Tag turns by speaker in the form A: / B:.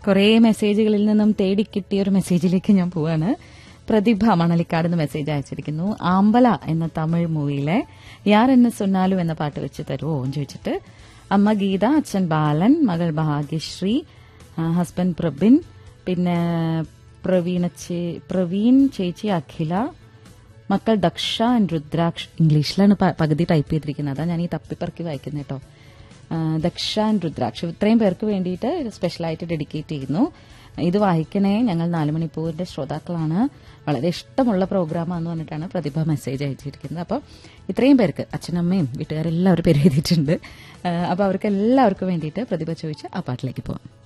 A: കുറേ മെസ്സേജുകളിൽ നിന്നും തേടി കിട്ടിയ ഒരു മെസ്സേജിലേക്ക് ഞാൻ പോവാണ് പ്രതിഭ മണലിക്കാട് നിന്ന് മെസ്സേജ് അയച്ചിരിക്കുന്നു ആമ്പല എന്ന തമിഴ് മൂവിയിലെ യാർ എന്നെ സൊന്നാലു എന്ന പാട്ട് വെച്ച് തരുമോ എന്ന് ചോദിച്ചിട്ട് അമ്മ ഗീത അച്ഛൻ ബാലൻ മകൾ ഭാഗ്യശ്രീ ആ, ഹസ്ബൻഡ് പ്രബിൻ പിന്നെ പ്രവീണ ചേ- പ്രവീൺ ചേച്ചി അഖില മക്കൾ ദക്ഷ ആൻഡ് രുദ്രാക്ഷ് ഇംഗ്ലീഷിലാണ് പ- പകുതി ടൈപ്പ് ചെയ്തിരിക്കുന്നത് അതാ ഞാൻ ഈ തപ്പിപ്പറക്കി വായിക്കുന്നത് കേട്ടോ ആ, ദക്ഷ ആൻഡ് രുദ്രാക്ഷ് ഇത്രയും പേർക്ക് വേണ്ടിയിട്ട് സ്പെഷ്യലായിട്ട് ഡെഡിക്കേറ്റ് ചെയ്യുന്നു ഇത് വായിക്കണേ ഞങ്ങൾ നാലുമണിപ്പൂരിന്റെ ശ്രോതാക്കളാണ് വളരെ ഇഷ്ടമുള്ള പ്രോഗ്രാമാന്ന് പറഞ്ഞിട്ടാണ് പ്രതിഭ മെസ്സേജ് അയച്ചിരിക്കുന്നത് അപ്പോൾ ഇത്രയും പേർക്ക് അച്ഛനമ്മയും വീട്ടുകാരെല്ലാവരും പേര് എഴുതിയിട്ടുണ്ട് അപ്പോൾ അവർക്ക് എല്ലാവർക്കും വേണ്ടിയിട്ട് പ്രതിഭ ചോദിച്ച് ആ പാട്ടിലേക്ക് പോവാം